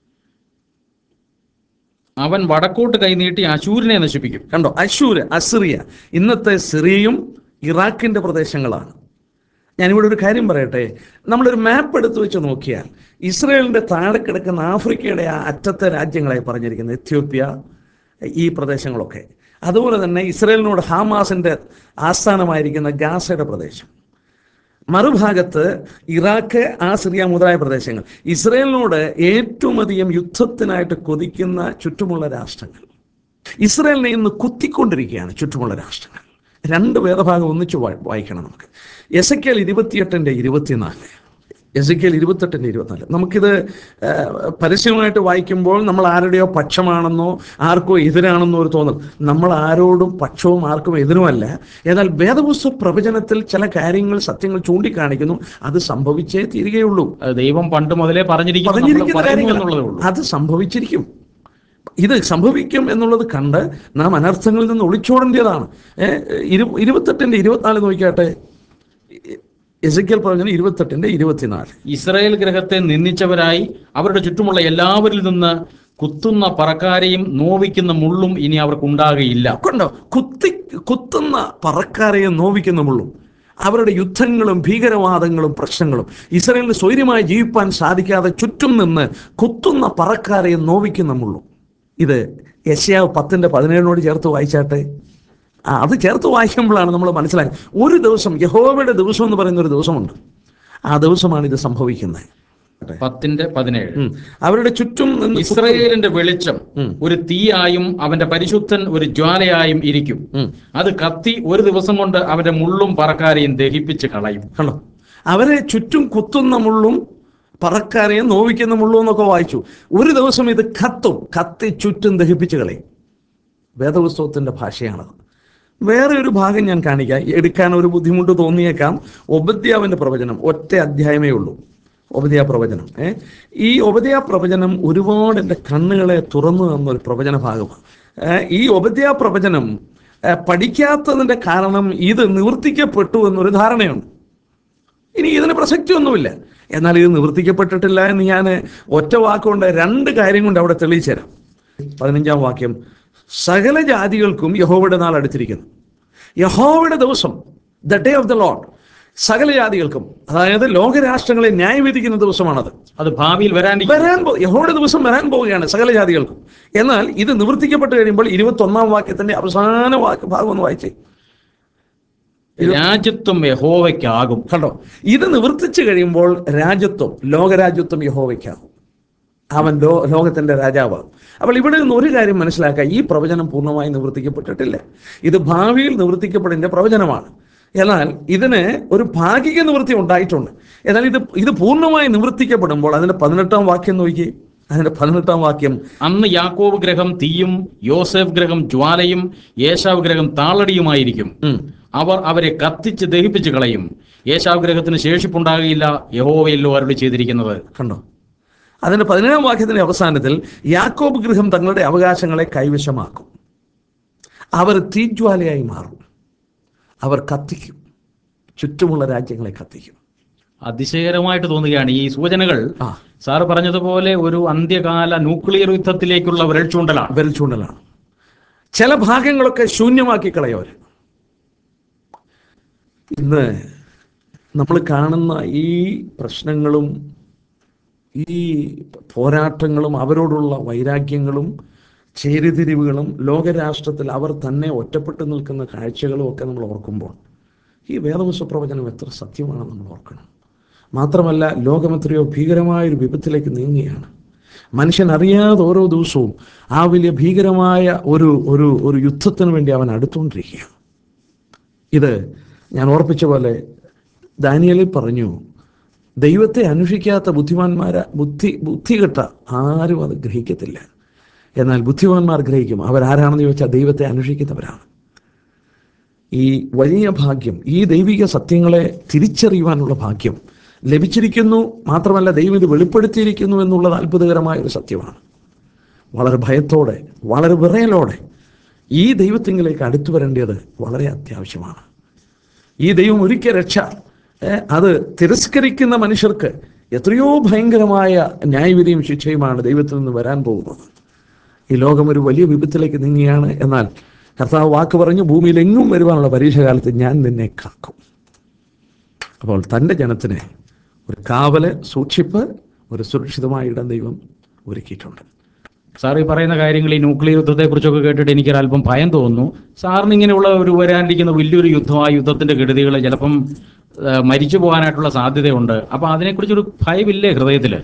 അവൻ വടക്കോട്ട് കൈനീട്ടി അശൂരിനെ നശിപ്പിക്കും കണ്ടോ അശൂര് അസിറിയ ഇന്നത്തെ സിറിയയും ഇറാഖിന്റെ പ്രദേശങ്ങളാണ് ഞാനിവിടെ ഒരു കാര്യം പറയട്ടെ നമ്മളൊരു മാപ്പ് എടുത്ത് വെച്ച് നോക്കിയാൽ ഇസ്രയേലിന്റെ താഴെ കിടക്കുന്ന ആഫ്രിക്കയുടെ ആ അറ്റത്തെ രാജ്യങ്ങളായി പറഞ്ഞിരിക്കുന്നത് എത്യോപ്യ ഈ പ്രദേശങ്ങളൊക്കെ അതുപോലെ തന്നെ ഇസ്രയേലിനോട് ഹാമാസിന്റെ ആസ്ഥാനമായിരിക്കുന്ന ഗാസയുടെ പ്രദേശം മറുഭാഗത്ത് ഇറാഖ് ആ സിറിയ മുതലായ പ്രദേശങ്ങൾ ഇസ്രയേലിനോട് ഏറ്റവും അധികം യുദ്ധത്തിനായിട്ട് കൊതിക്കുന്ന ചുറ്റുമുള്ള രാഷ്ട്രങ്ങൾ ഇസ്രയേലിനെ ഇന്ന് കുത്തിക്കൊണ്ടിരിക്കുകയാണ് ചുറ്റുമുള്ള രാഷ്ട്രങ്ങൾ രണ്ട് വേദഭാഗം ഒന്നിച്ച് വായി- വായിക്കണം നമുക്ക് എസക്കേൽ ഇരുപത്തിയെട്ടിൻ്റെ ഇരുപത്തിനാല് എസക്കേൽ ഇരുപത്തെട്ടിൻ്റെ ഇരുപത്തിനാല് നമുക്കിത് ആ, പരസ്യമായിട്ട് വായിക്കുമ്പോൾ നമ്മൾ ആരുടെയോ പക്ഷമാണെന്നോ ആർക്കോ എതിരാണെന്നോ ഒരു തോന്നൽ നമ്മൾ ആരോടും പക്ഷവും ആർക്കും എതിരുമല്ല എന്നാൽ വേദപുസ്തക പ്രവചനത്തിൽ ചില കാര്യങ്ങൾ സത്യങ്ങൾ ചൂണ്ടിക്കാണിക്കുന്നു അത് സംഭവിച്ചേ തീരുകയുള്ളൂ അത് ദൈവം പണ്ട് മുതലേ പറഞ്ഞിരിക്കുന്നു നമ്മൾ പറഞ്ഞിരിക്കുന്ന പറയുന്നു കാര്യങ്ങൾ എന്നുള്ളതേ ഉള്ളൂ അത് സംഭവിച്ചിരിക്കും ഇത് സംഭവിക്കും എന്നുള്ളത് കണ്ട് നാം അനർത്ഥങ്ങളിൽ നിന്ന് ഒളിച്ചോടേണ്ടതാണ് ഏഹ് ഇരു ഇരുപത്തെട്ടിന്റെ ഇരുപത്തിനാല് നോക്കിയാട്ടെ എസക്കിയൽ പറഞ്ഞത് ഇരുപത്തെട്ടിന്റെ ഇരുപത്തിനാല് ഇസ്രായേൽ ഗ്രഹത്തെ നിന്ദിച്ചവരായി അവരുടെ ചുറ്റുമുള്ള എല്ലാവരിൽ നിന്ന് കുത്തുന്ന പറക്കാരെയും നോവിക്കുന്ന മുള്ളും ഇനി അവർക്കുണ്ടാകുകയില്ല കണ്ടോ കുത്തി കുത്തുന്ന പറക്കാരെയും നോവിക്കുന്ന മുള്ളും അവരുടെ യുദ്ധങ്ങളും ഭീകരവാദങ്ങളും പ്രശ്നങ്ങളും ഇസ്രയേലിന് സ്വൈര്യമായി ജീവിപ്പാൻ സാധിക്കാതെ ചുറ്റും നിന്ന് കുത്തുന്ന പറക്കാരെയും നോവിക്കുന്ന മുള്ളും ഇത് യശയാവ് പത്തിന്റെ പതിനേഴിനോട് ചേർത്ത് വായിച്ചാട്ടെ ആ, അത് ചേർത്ത് വായിക്കുമ്പോഴാണ് നമ്മൾ മനസ്സിലാക്കുക ഒരു ദിവസം യഹോവയുടെ ദിവസം എന്ന് പറയുന്ന ഒരു ദിവസമുണ്ട് ആ ദിവസമാണ് ഇത് സംഭവിക്കുന്നത് പത്തിന്റെ പതിനേഴ് ഉം. അവരുടെ ചുറ്റും നിന്ന് ഇസ്രായേലിന്റെ വെളിച്ചം ഒരു തീയായും അവന്റെ പരിശുദ്ധൻ ഒരു ജ്വാലയായും ഇരിക്കും അത് കത്തി ഒരു ദിവസം കൊണ്ട് അവന്റെ മുള്ളും പറക്കാരെയും ദഹിപ്പിച്ച് കളയും കണ്ടോ അവരെ ചുറ്റും കുത്തുന്ന മുള്ളും പറക്കാരെയും നോവിക്കുന്ന മുള്ളും എന്നൊക്കെ വായിച്ചു ഒരു ദിവസം ഇത് കത്തും കത്തി ചുറ്റും ദഹിപ്പിച്ച് കളയും വേദപുസ്തകത്തിന്റെ ഭാഷയാണത് വേറെ ഒരു ഭാഗം ഞാൻ കാണിക്കാം എടുക്കാൻ ഒരു ബുദ്ധിമുട്ട് തോന്നിയേക്കാം ഒബദ്യാവിന്റെ പ്രവചനം ഒറ്റ അധ്യായമേ ഉള്ളൂ ഉപദ്യാ പ്രവചനം ഏ ഈ ഉപദ്യാ പ്രവചനം ഒരുപാട് എൻ്റെ കണ്ണുകളെ തുറന്നു തന്ന ഒരു പ്രവചന ഭാഗമാണ് ഏ, ഈ ഉപദ്യാ പ്രവചനം ഏ, പഠിക്കാത്തതിന്റെ കാരണം ഇത് നിവർത്തിക്കപ്പെട്ടു എന്നൊരു ധാരണയുണ്ട് ഇനി ഇതിന് പ്രസക്തിയൊന്നുമില്ല എന്നാൽ ഇത് നിവർത്തിക്കപ്പെട്ടിട്ടില്ല എന്ന് ഞാൻ ഒറ്റ വാക്കുകൊണ്ട് രണ്ട് കാര്യം കൊണ്ട് അവിടെ തെളിയിച്ചു തരാം പതിനഞ്ചാം വാക്യം സകല ജാതികൾക്കും യഹോവയുടെ നാൾ അടുത്തിരിക്കുന്നു യഹോവയുടെ ദിവസം the day of the Lord സകല ജാതികൾക്കും അതായത് ലോകരാഷ്ട്രങ്ങളെ ന്യായവിധിക്കുന്ന ദിവസമാണത് അത് ഭാവിയിൽ വരാൻ വരാൻ പോ യഹോയുടെ ദിവസം വരാൻ പോവുകയാണ് സകല ജാതികൾക്കും എന്നാൽ ഇത് നിവർത്തിക്കപ്പെട്ട് കഴിയുമ്പോൾ ഇരുപത്തി ഒന്നാം വാക്യത്തിന്റെ അവസാന വാക്യ ഭാഗം ഒന്ന് വായിച്ചേ രാജ്യത്വം യഹോവയ്ക്കാകും കണ്ടോ ഇത് നിവർത്തിച്ചു കഴിയുമ്പോൾ രാജ്യത്വം ലോകരാജ്യത്വം യഹോവയ്ക്കാകും അവൻ ലോ ലോകത്തിന്റെ രാജാവാകും അപ്പോൾ ഇവിടെ നിന്ന് ഒരു കാര്യം മനസ്സിലാക്കുക ഈ പ്രവചനം പൂർണ്ണമായി നിവർത്തിക്കപ്പെട്ടിട്ടില്ല ഇത് ഭാവിയിൽ നിവർത്തിക്കപ്പെടേണ്ട പ്രവചനമാണ് എന്നാൽ ഇതിന് ഒരു ഭാഗിക നിവൃത്തി ഉണ്ടായിട്ടുണ്ട് എന്നാൽ ഇത് ഇത് പൂർണ്ണമായി നിവർത്തിക്കപ്പെടുമ്പോൾ അതിന്റെ പതിനെട്ടാം വാക്യം നോക്കി അതിന്റെ പതിനെട്ടാം വാക്യം അന്ന് യാക്കോബ് ഗ്രഹം തീയും യോസെഫ് ഗ്രഹം ജ്വാലയും യേശാവ് ഗ്രഹം താളടിയുമായിരിക്കും അവർ അവരെ കത്തിച്ച് ദഹിപ്പിച്ച് കളയും യേശാവ് ഗ്രഹത്തിന് ശേഷിപ്പുണ്ടാകുകയില്ല യഹോവയല്ലോ അരുളി ചെയ്തിരിക്കുന്നത് കണ്ടോ അതിന്റെ പതിനേഴാം വാക്യത്തിന്റെ അവസാനത്തിൽ യാക്കോബ് ഗൃഹം തങ്ങളുടെ അവകാശങ്ങളെ കൈവശമാക്കും അവർ തീജ്വാലയായി മാറും അവർ കത്തിക്കും ചുറ്റുമുള്ള രാജ്യങ്ങളെ കത്തിക്കും അതിശയകരമായിട്ട് തോന്നുകയാണ് ഈ സൂചനകൾ ആ സാറ് പറഞ്ഞതുപോലെ ഒരു അന്ത്യകാല ന്യൂക്ലിയർ യുദ്ധത്തിലേക്കുള്ള വിരൽച്ചൂണ്ടലാണ് വിരൽ ചൂണ്ടലാണ് ചില ഭാഗങ്ങളൊക്കെ ശൂന്യമാക്കി കളയവർ ഇന്ന് നമ്മൾ കാണുന്ന ഈ പ്രശ്നങ്ങളും ഈ പോരാട്ടങ്ങളും അവരോടുള്ള വൈരാഗ്യങ്ങളും ചേരിതിരിവുകളും ലോകരാഷ്ട്രത്തിൽ അവർ തന്നെ ഒറ്റപ്പെട്ടു നിൽക്കുന്ന കാഴ്ചകളും ഒക്കെ നമ്മൾ ഓർക്കുമ്പോൾ ഈ വേദവസ പ്രവചനം എത്ര സത്യമാണെന്ന് നമ്മൾ ഓർക്കണം മാത്രമല്ല ലോകം എത്രയോ ഭീകരമായ ഒരു വിപത്തിലേക്ക് നീങ്ങുകയാണ് മനുഷ്യൻ അറിയാതെ ഓരോ ദിവസവും ആ വലിയ ഭീകരമായ ഒരു ഒരു ഒരു യുദ്ധത്തിന് വേണ്ടി അവൻ അടുത്തുകൊണ്ടിരിക്കുകയാണ് ഇത് ഞാൻ ഓർപ്പിച്ച പോലെ ദാനിയലിൽ പറഞ്ഞു ദൈവത്തെ അന്വേഷിക്കാത്ത ബുദ്ധിമാന്മാരെ ബുദ്ധി ബുദ്ധികെട്ട ആരും അത് ഗ്രഹിക്കത്തില്ല എന്നാൽ ബുദ്ധിമാന്മാർ ഗ്രഹിക്കും അവരാരാണെന്ന് ചോദിച്ചാൽ ദൈവത്തെ അന്വേഷിക്കുന്നവരാണ് ഈ വലിയ ഭാഗ്യം ഈ ദൈവിക സത്യങ്ങളെ തിരിച്ചറിയുവാനുള്ള ഭാഗ്യം ലഭിച്ചിരിക്കുന്നു മാത്രമല്ല ദൈവം ഇത് വെളിപ്പെടുത്തിയിരിക്കുന്നു എന്നുള്ളത് അത്ഭുതകരമായ ഒരു സത്യമാണ് വളരെ ഭയത്തോടെ വളരെ വിറയലോടെ ഈ ദൈവത്തിങ്കിലേക്ക് അടുത്തു വരേണ്ടത് വളരെ അത്യാവശ്യമാണ് ഈ ദൈവം ഒരിക്കൽ രക്ഷ ഏ, അത് തിരസ്കരിക്കുന്ന മനുഷ്യർക്ക് എത്രയോ ഭയങ്കരമായ ന്യായവിധിയും ശിക്ഷയുമാണ് ദൈവത്തിൽ നിന്ന് വരാൻ പോകുന്നത് ഈ ലോകം ഒരു വലിയ വിപത്തിലേക്ക് നീങ്ങിയാണ് എന്നാൽ കർത്താവ് വാക്ക് പറഞ്ഞു ഭൂമിയിൽ എങ്ങും വരുവാനുള്ള പരീക്ഷ കാലത്ത് ഞാൻ നിന്നെ കാക്കും അപ്പോൾ തൻ്റെ ജനത്തിന് ഒരു കാവല് സൂക്ഷിപ്പ് ഒരു സുരക്ഷിതമായ ഇടം ദൈവം ഒരുക്കിയിട്ടുണ്ട് സാർ ഈ പറയുന്ന കാര്യങ്ങൾ ഈ ന്യൂക്ലിയർ യുദ്ധത്തെക്കുറിച്ചൊക്കെ കേട്ടിട്ട് എനിക്കൊരല്പം ഭയം തോന്നുന്നു സാറിന് ഇങ്ങനെയുള്ള ഒരു വരാനിരിക്കുന്ന വലിയൊരു യുദ്ധം ആ യുദ്ധത്തിന്റെ കെടുതികൾ ചിലപ്പം ആ, മരിച്ചു പോകാനായിട്ടുള്ള സാധ്യതയുണ്ട് അപ്പൊ അതിനെക്കുറിച്ചൊരു ഭയമില്ലേ ഹൃദയത്തില്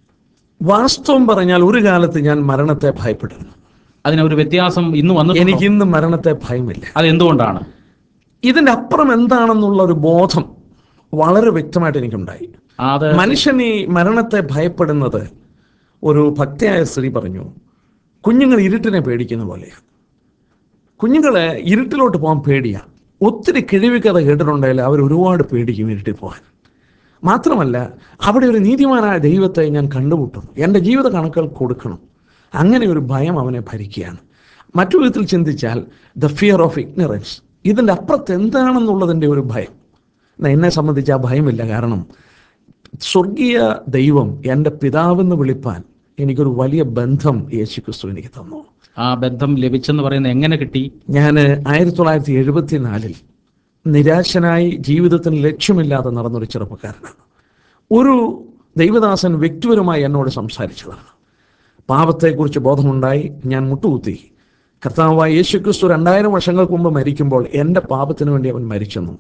വാസ്തവം പറഞ്ഞാൽ ഒരു കാലത്ത് ഞാൻ മരണത്തെ ഭയപ്പെടുന്നു അതിനൊരു വ്യത്യാസം ഇന്ന് വന്നു എനിക്ക് ഇന്ന് മരണത്തെ ഭയമില്ല അതെന്തുകൊണ്ടാണ് ഇതിന്റെ അപ്പുറം എന്താണെന്നുള്ള ഒരു ബോധം വളരെ വ്യക്തമായിട്ട് എനിക്കുണ്ടായി അത് മനുഷ്യൻ ഈ മരണത്തെ ഭയപ്പെടുന്നത് ഒരു ഭക്തയായ സ്ത്രീ പറഞ്ഞു കുഞ്ഞുങ്ങൾ ഇരുട്ടിനെ പേടിക്കുന്ന പോലെയാണ് കുഞ്ഞുങ്ങളെ ഇരുട്ടിലോട്ട് പോകാൻ പേടിയാ ഒത്തിരി കിഴിവ് കഥ കേട്ടിട്ടുണ്ടെങ്കിൽ അവർ ഒരുപാട് പേടിക്കും ഇരുട്ടിൽ പോകാൻ മാത്രമല്ല അവിടെ ഒരു നീതിമാനായ ദൈവത്തെ ഞാൻ കണ്ടുമുട്ടുന്നു എൻ്റെ ജീവിത കണക്കുകൾ കൊടുക്കണം അങ്ങനെ ഒരു ഭയം അവനെ ഭരിക്കുകയാണ് മറ്റു വിധത്തിൽ ചിന്തിച്ചാൽ ദ ഫിയർ ഓഫ് ഇഗ്നറൻസ് ഇതിൻ്റെ അപ്പുറത്ത് എന്താണെന്നുള്ളതിൻ്റെ ഒരു ഭയം എന്നാ എന്നെ സംബന്ധിച്ച് ആ ഭയമില്ല കാരണം സ്വർഗീയ ദൈവം എൻ്റെ പിതാവെന്ന് വിളിപ്പാൻ എനിക്കൊരു വലിയ ബന്ധം യേശു ക്രിസ്തു എനിക്ക് തന്നു ആ ബന്ധം ലഭിച്ചെന്ന് പറയുന്നത് എങ്ങനെ കിട്ടി ഞാൻ ആയിരത്തി തൊള്ളായിരത്തി എഴുപത്തിനാലിൽ നിരാശനായി ജീവിതത്തിന് ലക്ഷ്യമില്ലാതെ നടന്നൊരു ചെറുപ്പക്കാരനാണ് ഒരു ദൈവദാസൻ വ്യക്തിപരമായി എന്നോട് സംസാരിച്ചതാണ് പാപത്തെക്കുറിച്ച് ബോധമുണ്ടായി ഞാൻ മുട്ടുകുത്തി കർത്താവായ യേശുക്രിസ്തു രണ്ടായിരം വർഷങ്ങൾക്ക് മുമ്പ് മരിക്കുമ്പോൾ എൻ്റെ പാപത്തിന് വേണ്ടി അവൻ മരിച്ചെന്നും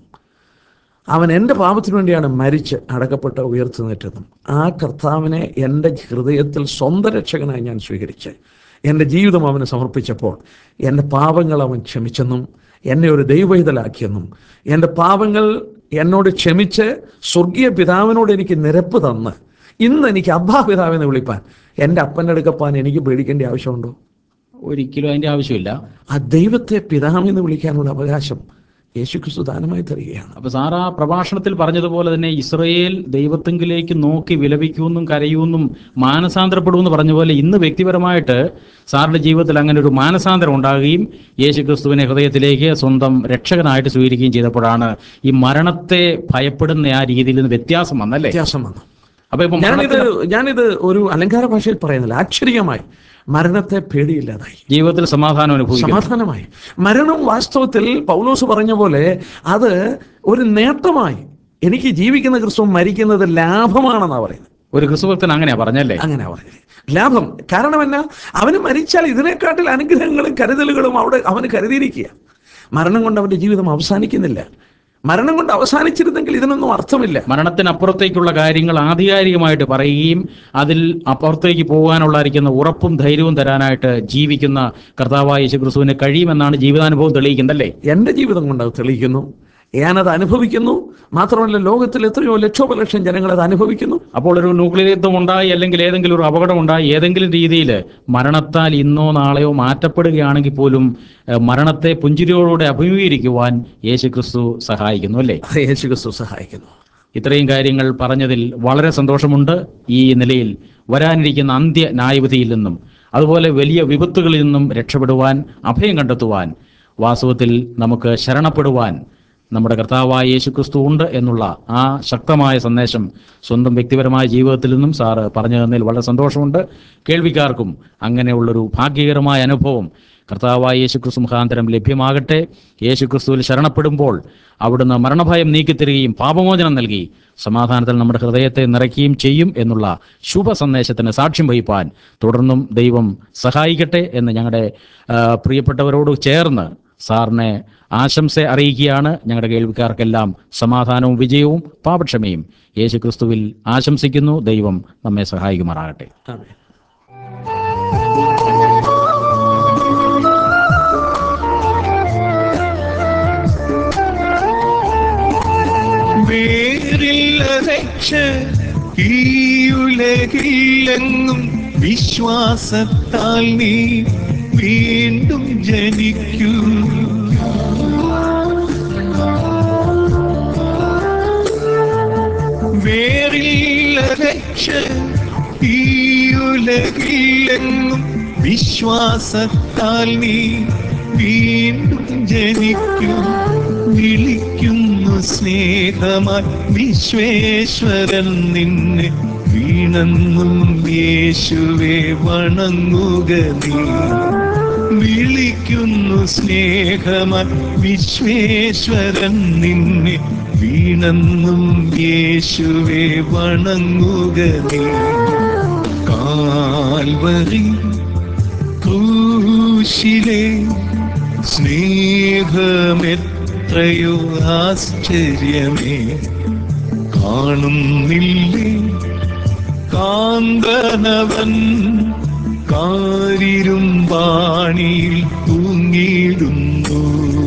അവൻ എൻ്റെ പാപത്തിന് വേണ്ടിയാണ് മരിച്ച് അടക്കപ്പെട്ട് ഉയർത്തുന്നേറ്റതും ആ കർത്താവിനെ എൻ്റെ ഹൃദയത്തിൽ സ്വന്തം രക്ഷകനായി ഞാൻ സ്വീകരിച്ച് എൻ്റെ ജീവിതം അവന് സമർപ്പിച്ചപ്പോൾ എൻ്റെ പാപങ്ങൾ അവൻ ക്ഷമിച്ചെന്നും എന്നെ ഒരു ദൈവഹിതലാക്കിയെന്നും എൻ്റെ പാപങ്ങൾ എന്നോട് ക്ഷമിച്ച് സ്വർഗീയ പിതാവിനോട് എനിക്ക് നിരപ്പ് തന്ന് ഇന്ന് എനിക്ക് അബ്ബാ പിതാവെന്ന് വിളിപ്പാൻ എൻ്റെ അപ്പൻ്റെ അടുക്കപ്പാൻ എനിക്ക് പേടിക്കേണ്ട ആവശ്യമുണ്ടോ ഒരിക്കലും അതിന്റെ ആവശ്യമില്ല ആ ദൈവത്തെ പിതാവെന്ന് വിളിക്കാനുള്ള അവകാശം യേശുക്രിസ്തു ദാനമായി തരികയാണ് അപ്പൊ സാർ ആ പ്രഭാഷണത്തിൽ പറഞ്ഞതുപോലെ തന്നെ ഇസ്രയേൽ ദൈവത്തെങ്കിലേക്ക് നോക്കി വിലപിക്കുമെന്നും കരയുമെന്നും മാനസാന്തരപ്പെടുമെന്ന് പറഞ്ഞ പോലെ ഇന്ന് വ്യക്തിപരമായിട്ട് സാറിന്റെ ജീവിതത്തിൽ അങ്ങനെ ഒരു മാനസാന്തരം ഉണ്ടാകുകയും യേശു ക്രിസ്തുവിനെ ഹൃദയത്തിലേക്ക് സ്വന്തം രക്ഷകനായിട്ട് സ്വീകരിക്കുകയും ചെയ്തപ്പോഴാണ് ഈ മരണത്തെ ഭയപ്പെടുന്ന ആ രീതിയിൽ നിന്ന് വ്യത്യാസം വന്നല്ലേ വ്യത്യാസം വന്നു അപ്പൊ ഇപ്പൊ ഞാനിത് ഞാനിത് ഒരു അലങ്കാര ഭാഷയിൽ പറയുന്നില്ല ആശ്ചര്യമായി മരണത്തെ പേടിയില്ലാതായി ജീവിതത്തിൽ സമാധാനം അനുഭവിക്കും സമാധാനമായി മരണം വാസ്തവത്തിൽ പൗലോസ് പറഞ്ഞ പോലെ അത് ഒരു നേട്ടമായി എനിക്ക് ജീവിക്കുന്ന ക്രിസ്തു മരിക്കുന്നത് ലാഭമാണെന്നാണ് പറയുന്നത് ഒരു ക്രിസ്തുഭക്തൻ അങ്ങനെയാ പറഞ്ഞല്ലേ അങ്ങനെ പറയുന്നത് ലാഭം കാരണം എന്നാ അവന് മരിച്ചാൽ ഇതിനെക്കാട്ടിൽ അനുഗ്രഹങ്ങളും കരുതലുകളും അവിടെ അവന് കരുതിയിരിക്കുക മരണം കൊണ്ട് അവന്റെ ജീവിതം അവസാനിക്കുന്നില്ല മരണം കൊണ്ട് അവസാനിച്ചിരുന്നെങ്കിൽ ഇതിനൊന്നും അർത്ഥമില്ല മരണത്തിനപ്പുറത്തേക്കുള്ള കാര്യങ്ങൾ ആധികാരികമായിട്ട് പറയുകയും അതിൽ അപ്പുറത്തേക്ക് പോകാനുള്ളായിരിക്കുന്ന ഉറപ്പും ധൈര്യവും തരാനായിട്ട് ജീവിക്കുന്ന കർത്താവായ യേശു ക്രിസ്തുവിന് കഴിയുമെന്നാണ് ജീവിതാനുഭവം തെളിയിക്കുന്നതല്ലേ എൻ്റെ ജീവിതം കൊണ്ട് അത് തെളിയിക്കുന്നു ഞാനത് അനുഭവിക്കുന്നു മാത്രമല്ല ലോകത്തിൽ എത്രയോ ലക്ഷോപലക്ഷം ജനങ്ങൾ അത് അനുഭവിക്കുന്നു അപ്പോൾ ഒരു ന്യൂക്ലിയർ യുദ്ധം ഉണ്ടായി അല്ലെങ്കിൽ ഏതെങ്കിലും ഒരു അപകടം ഉണ്ടായി ഏതെങ്കിലും രീതിയിൽ മരണത്താൽ ഇന്നോ നാളെയോ മാറ്റപ്പെടുകയാണെങ്കിൽ പോലും ഏഹ്, മരണത്തെ പുഞ്ചിരിയോടുകൂടെ അഭിമുഖീകരിക്കുവാൻ യേശു ക്രിസ്തു സഹായിക്കുന്നു അല്ലേ അത് യേശു ക്രിസ്തു സഹായിക്കുന്നു ഇത്രയും കാര്യങ്ങൾ പറഞ്ഞതിൽ വളരെ സന്തോഷമുണ്ട് ഈ നിലയിൽ വരാനിരിക്കുന്ന അന്ത്യ ന്യായവിധിയിൽ നിന്നും അതുപോലെ വലിയ വിപത്തുകളിൽ നിന്നും രക്ഷപ്പെടുവാൻ അഭയം കണ്ടെത്തുവാൻ വാസ്തവത്തിൽ നമുക്ക് ശരണപ്പെടുവാൻ നമ്മുടെ കർത്താവായ യേശു ക്രിസ്തു ഉണ്ട് എന്നുള്ള ആ ശക്തമായ സന്ദേശം സ്വന്തം വ്യക്തിപരമായ ജീവിതത്തിൽ നിന്നും സാറ് പറഞ്ഞു തന്നതിൽ വളരെ സന്തോഷമുണ്ട് കേൾവിക്കാർക്കും അങ്ങനെയുള്ളൊരു ഭാഗ്യകരമായ അനുഭവം കർത്താവായ യേശുക്രിസ്തു മുഖാന്തരം ലഭ്യമാകട്ടെ യേശുക്രിസ്തുവിൽ ശരണപ്പെടുമ്പോൾ അവിടുന്ന് മരണഭയം നീക്കിത്തരികയും പാപമോചനം നൽകി സമാധാനത്തിൽ നമ്മുടെ ഹൃദയത്തെ നിറയ്ക്കുകയും ചെയ്യും എന്നുള്ള ശുഭ സന്ദേശത്തിന് സാക്ഷ്യം വഹിപ്പാൻ തുടർന്നും ദൈവം സഹായിക്കട്ടെ എന്ന് ഞങ്ങളുടെ ആ, പ്രിയപ്പെട്ടവരോട് ചേർന്ന് സാറിനെ ആശംസ അറിയിക്കുകയാണ് ഞങ്ങളുടെ കേൾവിക്കാർക്കെല്ലാം സമാധാനവും വിജയവും പാപക്ഷമയും യേശുക്രിസ്തുവിൽ ആശംസിക്കുന്നു ദൈവം നമ്മെ സഹായിക്കുമാറാകട്ടെ ആമേൻ വേറില്ല രക്ഷ ഈ ഉലകിലെങ്ങും വിശ്വാസത്താൽ നീ വീണ്ടും ജനിക്കൂ വേറില്ല രക്ഷ ഈ ഉലകിലെങ്ങും വിശ്വാസത്താൽ നീ വീണ്ടും ജനിക്കൂ വിളിക്കുന്നു സ്നേഹമായി വിശ്വേശ്വരൻ നിന്നെ വീണെന്നും യേശുവെ വണങ്ങുക നീ വിളിക്കുന്നു സ്നേഹമായി വിശ്വേശ്വരൻ നിന്നെ വീണെന്നും യേശുവെ വണങ്ങുക നീ കാൽവരി ക്രൂശിലെ സ്നേഹമെത്രയോ ആശ്ചര്യമേ കാണുന്നില്ലേ കാന്തനവൻ കാരിരും വാണിയിൽ തൂങ്ങിയിടുന്നു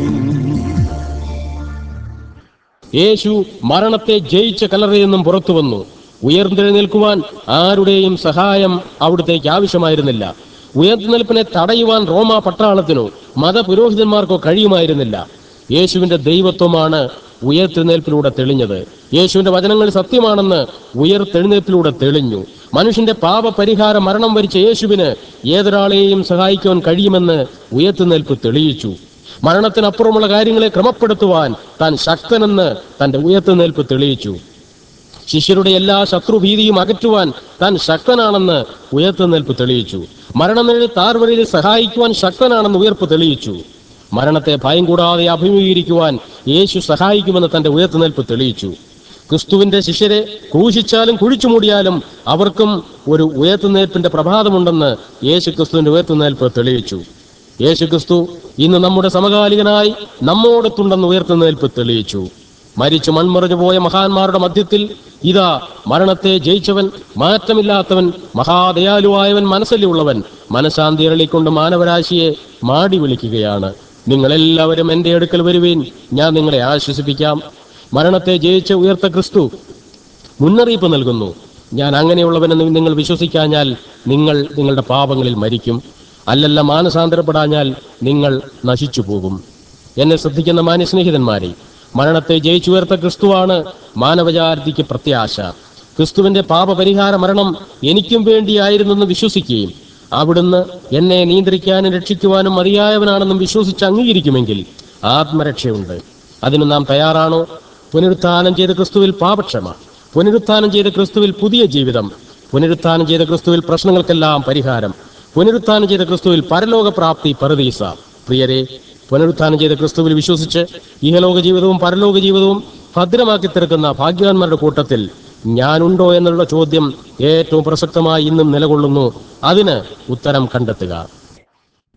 യേശു മരണത്തെ ജയിച്ച കലറയിൽ നിന്നും പുറത്തു വന്നു ഉയർത്തെഴുന്നേൽക്കുവാൻ ആരുടെയും സഹായം അവിടുത്തേക്ക് ആവശ്യമായിരുന്നില്ല ഉയർത്തുനിൽപ്പിനെ തടയുവാൻ റോമ പട്ടാളത്തിനോ മതപുരോഹിതന്മാർക്കോ കഴിയുമായിരുന്നില്ല യേശുവിന്റെ ദൈവത്വമാണ് ഉയർത്തെഴുന്നേൽപ്പിലൂടെ തെളിഞ്ഞത് യേശുവിന്റെ വചനങ്ങൾ സത്യമാണെന്ന് ഉയർത്തെഴുന്നേൽപ്പിലൂടെ തെളിഞ്ഞു മനുഷ്യന്റെ പാപപരിഹാര മരണം വരിച്ച യേശുവിന് ഏതൊരാളെയും സഹായിക്കുവാൻ കഴിയുമെന്ന് ഉയർത്തുനിൽപ്പ് തെളിയിച്ചു മരണത്തിനപ്പുറമുള്ള കാര്യങ്ങളെ ക്രമപ്പെടുത്തുവാൻ താൻ ശക്തനെന്ന് തന്റെ ഉയർത്തുനിൽപ്പ് തെളിയിച്ചു ശിഷ്യരുടെ എല്ലാ ശത്രുഭീതിയും അകറ്റുവാൻ താൻ ശക്തനാണെന്ന് ഉയർത്തുനിൽപ്പ് തെളിയിച്ചു മരണനിഴൽ താർവരയിൽ സഹായിക്കുവാൻ ശക്തനാണെന്ന് ഉയർപ്പ് തെളിയിച്ചു മരണത്തെ ഭയം കൂടാതെ അഭിമുഖീകരിക്കുവാൻ യേശു സഹായിക്കുമെന്ന് തന്റെ ഉയർത്തുനിൽപ്പ് തെളിയിച്ചു ക്രിസ്തുവിന്റെ ശിഷ്യരെ ക്രൂശിച്ചാലും കുഴിച്ചു മൂടിയാലും അവർക്കും ഒരു ഉയർത്തുനിൽപ്പിന്റെ പ്രഭാതമുണ്ടെന്ന് യേശു ക്രിസ്തുവിന്റെ ഉയർത്തുനിൽപ്പ് തെളിയിച്ചു യേശുക്രിസ്തു ഇന്ന് നമ്മുടെ സമകാലികനായി നമ്മോടൊത്തുണ്ടെന്ന് ഉയർത്തുന്നേൽപ്പ് തെളിയിച്ചു മരിച്ചു മൺമറഞ്ഞു പോയ മഹാന്മാരുടെ മധ്യത്തിൽ ഇതാ മരണത്തെ ജയിച്ചവൻ മാറ്റമില്ലാത്തവൻ മഹാദയാലുവായവൻ മനസ്സിലുള്ളവൻ മനഃശാന്തി അരളിക്കൊണ്ട് മാനവരാശിയെ മാടി വിളിക്കുകയാണ് നിങ്ങളെല്ലാവരും എൻ്റെ അടുക്കൽ വരുവീൻ ഞാൻ നിങ്ങളെ ആശ്വസിപ്പിക്കാം മരണത്തെ ജയിച്ച ഉയർത്ത ക്രിസ്തു മുന്നറിയിപ്പ് നൽകുന്നു ഞാൻ അങ്ങനെയുള്ളവനെന്ന് നിങ്ങൾ വിശ്വസിക്കാഞ്ഞാൽ നിങ്ങൾ നിങ്ങളുടെ പാപങ്ങളിൽ മരിക്കും അല്ലല്ല മാനസാന്തരപ്പെടാഞ്ഞാൽ നിങ്ങൾ നശിച്ചു പോകും എന്നെ ശ്രദ്ധിക്കുന്ന മാന്യസ്നേഹിതന്മാരെ മരണത്തെ ജയിച്ചുയർത്ത ക്രിസ്തുവാണ് മാനവജാതിക്ക് പ്രത്യാശ ക്രിസ്തുവിന്റെ പാപപരിഹാര മരണം എനിക്കും വേണ്ടിയായിരുന്നെന്ന് വിശ്വസിക്കുകയും അവിടുന്ന് എന്നെ നിയന്ത്രിക്കാനും രക്ഷിക്കുവാനും മതിയായവനാണെന്നും വിശ്വസിച്ച് അംഗീകരിക്കുമെങ്കിൽ ആത്മരക്ഷയുണ്ട് അതിന് നാം തയ്യാറാണോ പുനരുത്ഥാനം ചെയ്ത ക്രിസ്തുവിൽ പാപക്ഷമ പുനരുത്ഥാനം ചെയ്ത ക്രിസ്തുവിൽ പുതിയ ജീവിതം പുനരുത്ഥാനം ചെയ്ത ക്രിസ്തുവിൽ പ്രശ്നങ്ങൾക്കെല്ലാം പരിഹാരം പുനരുത്ഥാനം ചെയ്ത ക്രിസ്തുവിൽ പരലോക പ്രാപ്തി പരദീസ പ്രിയരെ പുനരുത്ഥാനം ചെയ്ത ക്രിസ്തുവിൽ വിശ്വസിച്ച് ഇഹലോക ജീവിതവും പരലോക ജീവിതവും ഭദ്രമാക്കി തീർക്കുന്ന ഭാഗ്യവാന്മാരുടെ കൂട്ടത്തിൽ ഞാനുണ്ടോ എന്നുള്ള ചോദ്യം ഏറ്റവും പ്രസക്തമായി ഇന്നും നിലകൊള്ളുന്നു അതിന് ഉത്തരം കണ്ടെത്തുക